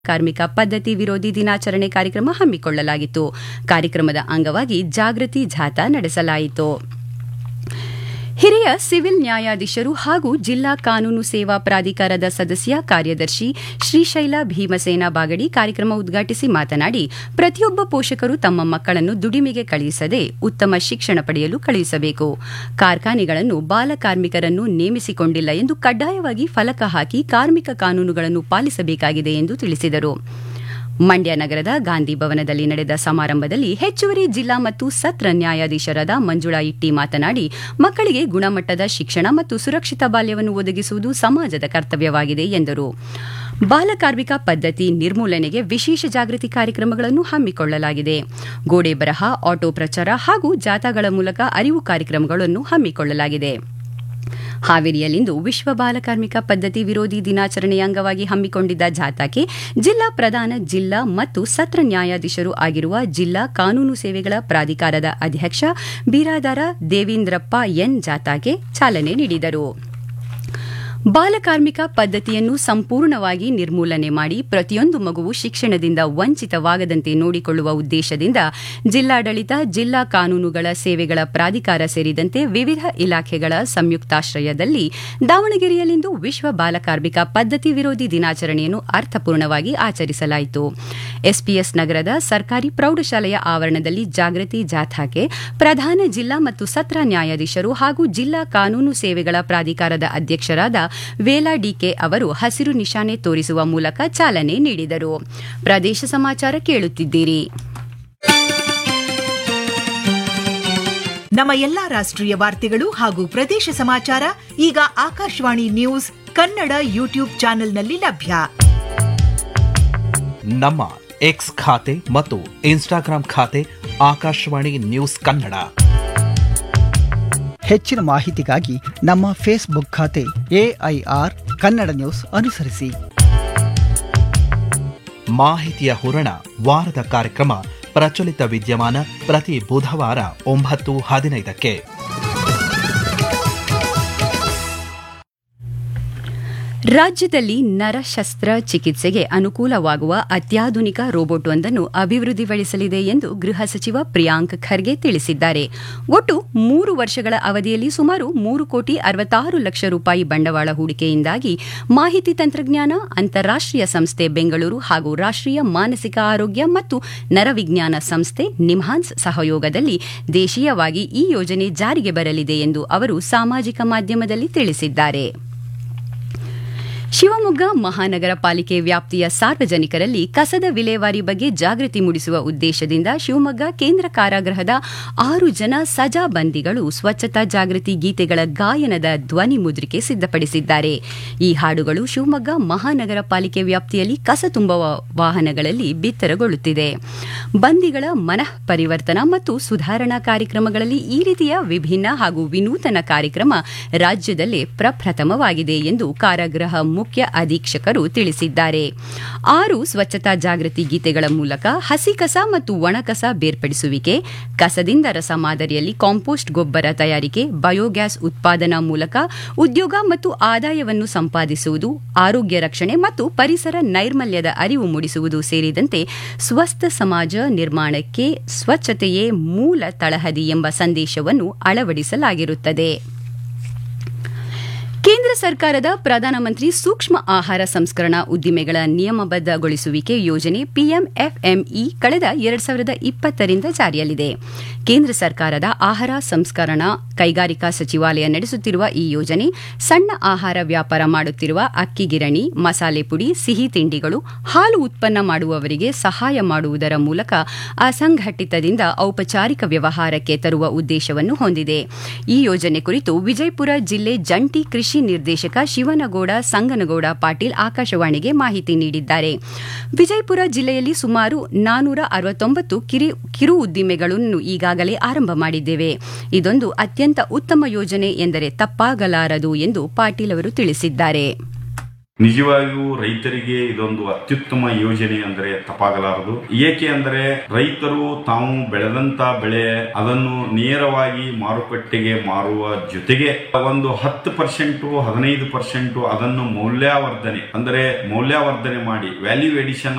ಕಾರ್ಮಿಕ ಪದ್ಧತಿ ವಿರೋಧಿ ದಿನಾಚರಣೆ ಕಾರ್ಯಕ್ರಮ ಹಮ್ಮಿಕೊಳ್ಳಲಾಗಿತ್ತು ಕಾರ್ಯಕ್ರಮದ ಅಂಗವಾಗಿ ಜಾಗೃತಿ ಜಾಥಾ ನಡೆಸಲಾಯಿತು ಹಿರಿಯ ಸಿವಿಲ್ ನ್ಯಾಯಾಧೀಶರು ಹಾಗೂ ಜಿಲ್ಲಾ ಕಾನೂನು ಸೇವಾ ಪ್ರಾಧಿಕಾರದ ಸದಸ್ಯ ಕಾರ್ಯದರ್ಶಿ ಶ್ರೀಶೈಲ ಭೀಮಸೇನ ಬಾಗಡಿ ಕಾರ್ಯಕ್ರಮ ಉದ್ಘಾಟಿಸಿ ಮಾತನಾಡಿ ಪ್ರತಿಯೊಬ್ಬ ಪೋಷಕರು ತಮ್ಮ ಮಕ್ಕಳನ್ನು ದುಡಿಮೆಗೆ ಕಳುಹಿಸದೆ ಉತ್ತಮ ಶಿಕ್ಷಣ ಪಡೆಯಲು ಕಳುಹಿಸಬೇಕು ಕಾರ್ಖಾನೆಗಳನ್ನು ಬಾಲ ಕಾರ್ಮಿಕರನ್ನು ನೇಮಿಸಿಕೊಂಡಿಲ್ಲ ಎಂದು ಕಡ್ಡಾಯವಾಗಿ ಫಲಕ ಹಾಕಿ ಕಾರ್ಮಿಕ ಕಾನೂನುಗಳನ್ನು ಪಾಲಿಸಬೇಕಾಗಿದೆ ಎಂದು ತಿಳಿಸಿದರು ಮಂಡ್ಯ ನಗರದ ಗಾಂಧಿ ಭವನದಲ್ಲಿ ನಡೆದ ಸಮಾರಂಭದಲ್ಲಿ ಹೆಚ್ಚುವರಿ ಜಿಲ್ಲಾ ಮತ್ತು ಸತ್ರ ನ್ಯಾಯಾಧೀಶರಾದ ಮಂಜುಳಾ ಇಟ್ಟಿ ಮಾತನಾಡಿ ಮಕ್ಕಳಿಗೆ ಗುಣಮಟ್ಟದ ಶಿಕ್ಷಣ ಮತ್ತು ಸುರಕ್ಷಿತ ಬಾಲ್ಯವನ್ನು ಒದಗಿಸುವುದು ಸಮಾಜದ ಕರ್ತವ್ಯವಾಗಿದೆ ಎಂದರು ಬಾಲಕಾರ್ಮಿಕ ಪದ್ಧತಿ ನಿರ್ಮೂಲನೆಗೆ ವಿಶೇಷ ಜಾಗೃತಿ ಕಾರ್ಯಕ್ರಮಗಳನ್ನು ಹಮ್ಮಿಕೊಳ್ಳಲಾಗಿದೆ ಗೋಡೆ ಬರಹ ಆಟೋ ಪ್ರಚಾರ ಹಾಗೂ ಜಾಥಾಗಳ ಮೂಲಕ ಅರಿವು ಕಾರ್ಯಕ್ರಮಗಳನ್ನು ಹಮ್ಮಿಕೊಳ್ಳಲಾಗಿದೆ ಹಾವೇರಿಯಲ್ಲಿಂದು ವಿಶ್ವ ಬಾಲಕಾರ್ಮಿಕ ಪದ್ಧತಿ ವಿರೋಧಿ ದಿನಾಚರಣೆಯ ಅಂಗವಾಗಿ ಹಮ್ಮಿಕೊಂಡಿದ್ದ ಜಾಥಾಕ್ಕೆ ಜಿಲ್ಲಾ ಪ್ರಧಾನ ಜಿಲ್ಲಾ ಮತ್ತು ಸತ್ರ ನ್ಯಾಯಾಧೀಶರು ಆಗಿರುವ ಜಿಲ್ಲಾ ಕಾನೂನು ಸೇವೆಗಳ ಪ್ರಾಧಿಕಾರದ ಅಧ್ಯಕ್ಷ ಬೀರಾದಾರ ದೇವೇಂದ್ರಪ್ಪ ಎನ್ ಜಾಥಾಗೆ ಚಾಲನೆ ನೀಡಿದರು ಬಾಲಕಾರ್ಮಿಕ ಪದ್ಧತಿಯನ್ನು ಸಂಪೂರ್ಣವಾಗಿ ನಿರ್ಮೂಲನೆ ಮಾಡಿ ಪ್ರತಿಯೊಂದು ಮಗುವು ಶಿಕ್ಷಣದಿಂದ ವಂಚಿತವಾಗದಂತೆ ನೋಡಿಕೊಳ್ಳುವ ಉದ್ದೇಶದಿಂದ ಜಿಲ್ಲಾಡಳಿತ ಜಿಲ್ಲಾ ಕಾನೂನುಗಳ ಸೇವೆಗಳ ಪ್ರಾಧಿಕಾರ ಸೇರಿದಂತೆ ವಿವಿಧ ಇಲಾಖೆಗಳ ಸಂಯುಕ್ತಾಶ್ರಯದಲ್ಲಿ ದಾವಣಗೆರೆಯಲ್ಲಿಂದು ವಿಶ್ವ ಬಾಲಕಾರ್ಮಿಕ ಪದ್ಧತಿ ವಿರೋಧಿ ದಿನಾಚರಣೆಯನ್ನು ಅರ್ಥಪೂರ್ಣವಾಗಿ ಆಚರಿಸಲಾಯಿತು ಎಸ್ಪಿಎಸ್ ನಗರದ ಸರ್ಕಾರಿ ಪ್ರೌಢಶಾಲೆಯ ಆವರಣದಲ್ಲಿ ಜಾಗೃತಿ ಜಾಥಾಕ್ಕೆ ಪ್ರಧಾನ ಜಿಲ್ಲಾ ಮತ್ತು ಸತ್ರ ನ್ಯಾಯಾಧೀಶರು ಹಾಗೂ ಜಿಲ್ಲಾ ಕಾನೂನು ಸೇವೆಗಳ ಪ್ರಾಧಿಕಾರದ ಅಧ್ಯಕ್ಷರಾದ ವೇಲಾ ಡಿಕೆ ಅವರು ಹಸಿರು ನಿಶಾನೆ ತೋರಿಸುವ ಮೂಲಕ ಚಾಲನೆ ನೀಡಿದರು ಪ್ರದೇಶ ಸಮಾಚಾರ ಕೇಳುತ್ತಿದ್ದೀರಿ ನಮ್ಮ ಎಲ್ಲಾ ರಾಷ್ಟ್ರೀಯ ವಾರ್ತೆಗಳು ಹಾಗೂ ಪ್ರದೇಶ ಸಮಾಚಾರ ಈಗ ಆಕಾಶವಾಣಿ ನ್ಯೂಸ್ ಕನ್ನಡ ಯೂಟ್ಯೂಬ್ ಚಾನೆಲ್ನಲ್ಲಿ ಲಭ್ಯ ನಮ್ಮ ಎಕ್ಸ್ ಖಾತೆ ಮತ್ತು ಇನ್ಸ್ಟಾಗ್ರಾಂ ಖಾತೆ ಆಕಾಶವಾಣಿ ನ್ಯೂಸ್ ಕನ್ನಡ ಹೆಚ್ಚಿನ ಮಾಹಿತಿಗಾಗಿ ನಮ್ಮ ಫೇಸ್ಬುಕ್ ಖಾತೆ ಎಐಆರ್ ಕನ್ನಡ ನ್ಯೂಸ್ ಅನುಸರಿಸಿ ಮಾಹಿತಿಯ ಹೂರಣ ವಾರದ ಕಾರ್ಯಕ್ರಮ ಪ್ರಚಲಿತ ವಿದ್ಯಮಾನ ಪ್ರತಿ ಬುಧವಾರ ಒಂಬತ್ತು ಹದಿನೈದಕ್ಕೆ ರಾಜ್ಯದಲ್ಲಿ ನರಶಸ್ತ್ರ ಚಿಕಿತ್ಸೆಗೆ ಅನುಕೂಲವಾಗುವ ಅತ್ಯಾಧುನಿಕ ರೋಬೋಟ್ ಒಂದನ್ನು ಅಭಿವೃದ್ಧಿಪಡಿಸಲಿದೆ ಎಂದು ಗೃಹ ಸಚಿವ ಪ್ರಿಯಾಂಕ್ ಖರ್ಗೆ ತಿಳಿಸಿದ್ದಾರೆ ಒಟ್ಟು ಮೂರು ವರ್ಷಗಳ ಅವಧಿಯಲ್ಲಿ ಸುಮಾರು ಮೂರು ಕೋಟಿ ಅರವತ್ತಾರು ಲಕ್ಷ ರೂಪಾಯಿ ಬಂಡವಾಳ ಹೂಡಿಕೆಯಿಂದಾಗಿ ಮಾಹಿತಿ ತಂತ್ರಜ್ಞಾನ ಅಂತಾರಾಷ್ಟೀಯ ಸಂಸ್ಥೆ ಬೆಂಗಳೂರು ಹಾಗೂ ರಾಷ್ಟೀಯ ಮಾನಸಿಕ ಆರೋಗ್ಯ ಮತ್ತು ನರವಿಜ್ಞಾನ ಸಂಸ್ಥೆ ನಿಮ್ಹಾನ್ಸ್ ಸಹಯೋಗದಲ್ಲಿ ದೇಶೀಯವಾಗಿ ಈ ಯೋಜನೆ ಜಾರಿಗೆ ಬರಲಿದೆ ಎಂದು ಅವರು ಸಾಮಾಜಿಕ ಮಾಧ್ಯಮದಲ್ಲಿ ತಿಳಿಸಿದ್ದಾರೆ ಶಿವಮೊಗ್ಗ ಮಹಾನಗರ ಪಾಲಿಕೆ ವ್ಯಾಪ್ತಿಯ ಸಾರ್ವಜನಿಕರಲ್ಲಿ ಕಸದ ವಿಲೇವಾರಿ ಬಗ್ಗೆ ಜಾಗೃತಿ ಮೂಡಿಸುವ ಉದ್ದೇಶದಿಂದ ಶಿವಮೊಗ್ಗ ಕೇಂದ್ರ ಕಾರಾಗೃಹದ ಆರು ಜನ ಸಜಾ ಬಂದಿಗಳು ಸ್ವಚ್ಛತಾ ಜಾಗೃತಿ ಗೀತೆಗಳ ಗಾಯನದ ಧ್ವನಿ ಮುದ್ರಿಕೆ ಸಿದ್ಧಪಡಿಸಿದ್ದಾರೆ ಈ ಹಾಡುಗಳು ಶಿವಮೊಗ್ಗ ಮಹಾನಗರ ಪಾಲಿಕೆ ವ್ಯಾಪ್ತಿಯಲ್ಲಿ ಕಸ ತುಂಬುವ ವಾಹನಗಳಲ್ಲಿ ಬಿತ್ತರಗೊಳ್ಳುತ್ತಿದೆ ಬಂದಿಗಳ ಮನಃ ಪರಿವರ್ತನಾ ಮತ್ತು ಸುಧಾರಣಾ ಕಾರ್ಯಕ್ರಮಗಳಲ್ಲಿ ಈ ರೀತಿಯ ವಿಭಿನ್ನ ಹಾಗೂ ವಿನೂತನ ಕಾರ್ಯಕ್ರಮ ರಾಜ್ಯದಲ್ಲೇ ಪ್ರಪ್ರಥಮವಾಗಿದೆ ಎಂದು ಕಾರಾಗೃಹ ಮುಖ್ಯ ಅಧೀಕ್ಷಕರು ತಿಳಿಸಿದ್ದಾರೆ ಆರು ಸ್ವಚ್ಛತಾ ಜಾಗೃತಿ ಗೀತೆಗಳ ಮೂಲಕ ಹಸಿ ಕಸ ಮತ್ತು ಒಣಕಸ ಬೇರ್ಪಡಿಸುವಿಕೆ ಕಸದಿಂದ ರಸ ಮಾದರಿಯಲ್ಲಿ ಕಾಂಪೋಸ್ಟ್ ಗೊಬ್ಬರ ತಯಾರಿಕೆ ಬಯೋಗ್ಯಾಸ್ ಉತ್ಪಾದನಾ ಮೂಲಕ ಉದ್ಯೋಗ ಮತ್ತು ಆದಾಯವನ್ನು ಸಂಪಾದಿಸುವುದು ಆರೋಗ್ಯ ರಕ್ಷಣೆ ಮತ್ತು ಪರಿಸರ ನೈರ್ಮಲ್ಯದ ಅರಿವು ಮೂಡಿಸುವುದು ಸೇರಿದಂತೆ ಸ್ವಸ್ಥ ಸಮಾಜ ನಿರ್ಮಾಣಕ್ಕೆ ಸ್ವಚ್ಛತೆಯೇ ಮೂಲ ತಳಹದಿ ಎಂಬ ಸಂದೇಶವನ್ನು ಅಳವಡಿಸಲಾಗಿರುತ್ತದೆ ಕೇಂದ್ರ ಸರ್ಕಾರದ ಪ್ರಧಾನಮಂತ್ರಿ ಸೂಕ್ಷ್ಮ ಆಹಾರ ಸಂಸ್ಕರಣಾ ಉದ್ದಿಮೆಗಳ ನಿಯಮಬದ್ಧಗೊಳಿಸುವಿಕೆ ಯೋಜನೆ ಪಿಎಂಎಫ್ಎಂಇ ಕಳೆದ ಎರಡ್ ಸಾವಿರದ ಇಪ್ಪತ್ತರಿಂದ ಜಾರಿಯಲ್ಲಿದೆ ಕೇಂದ್ರ ಸರ್ಕಾರದ ಆಹಾರ ಸಂಸ್ಕರಣಾ ಕೈಗಾರಿಕಾ ಸಚಿವಾಲಯ ನಡೆಸುತ್ತಿರುವ ಈ ಯೋಜನೆ ಸಣ್ಣ ಆಹಾರ ವ್ಯಾಪಾರ ಮಾಡುತ್ತಿರುವ ಅಕ್ಕಿ ಗಿರಣಿ ಮಸಾಲೆ ಪುಡಿ ಸಿಹಿ ತಿಂಡಿಗಳು ಹಾಲು ಉತ್ಪನ್ನ ಮಾಡುವವರಿಗೆ ಸಹಾಯ ಮಾಡುವುದರ ಮೂಲಕ ಅಸಂಘಟಿತದಿಂದ ಔಪಚಾರಿಕ ವ್ಯವಹಾರಕ್ಕೆ ತರುವ ಉದ್ದೇಶವನ್ನು ಹೊಂದಿದೆ ಈ ಯೋಜನೆ ಕುರಿತು ವಿಜಯಪುರ ಜಿಲ್ಲೆ ಜಂಟಿ ಕೃಷಿ ನಿರ್ದೇಶಕ ಶಿವನಗೌಡ ಸಂಗನಗೌಡ ಪಾಟೀಲ್ ಆಕಾಶವಾಣಿಗೆ ಮಾಹಿತಿ ನೀಡಿದ್ದಾರೆ ವಿಜಯಪುರ ಜಿಲ್ಲೆಯಲ್ಲಿ ಸುಮಾರು ನಾನೂರ ಅರವತ್ತೊಂಬತ್ತು ಕಿರು ಉದ್ದಿಮೆಗಳನ್ನು ಈಗಾಗಲೇ ಆರಂಭ ಮಾಡಿದ್ದೇವೆ ಇದೊಂದು ಅತ್ಯಂತ ಉತ್ತಮ ಯೋಜನೆ ಎಂದರೆ ತಪ್ಪಾಗಲಾರದು ಎಂದು ಪಾಟೀಲ್ ಅವರು ತಿಳಿಸಿದ್ದಾರೆ ನಿಜವಾಗಿಯೂ ರೈತರಿಗೆ ಇದೊಂದು ಅತ್ಯುತ್ತಮ ಯೋಜನೆ ಅಂದರೆ ತಪ್ಪಾಗಲಾರದು ಏಕೆ ಅಂದರೆ ರೈತರು ತಾವು ಬೆಳೆದಂತ ಬೆಳೆ ಅದನ್ನು ನೇರವಾಗಿ ಮಾರುಕಟ್ಟೆಗೆ ಮಾರುವ ಜೊತೆಗೆ ಒಂದು ಹತ್ತು ಪರ್ಸೆಂಟ್ ಹದಿನೈದು ಪರ್ಸೆಂಟ್ ಅದನ್ನು ಮೌಲ್ಯವರ್ಧನೆ ಅಂದರೆ ಮೌಲ್ಯವರ್ಧನೆ ಮಾಡಿ ವ್ಯಾಲ್ಯೂ ಎಡಿಷನ್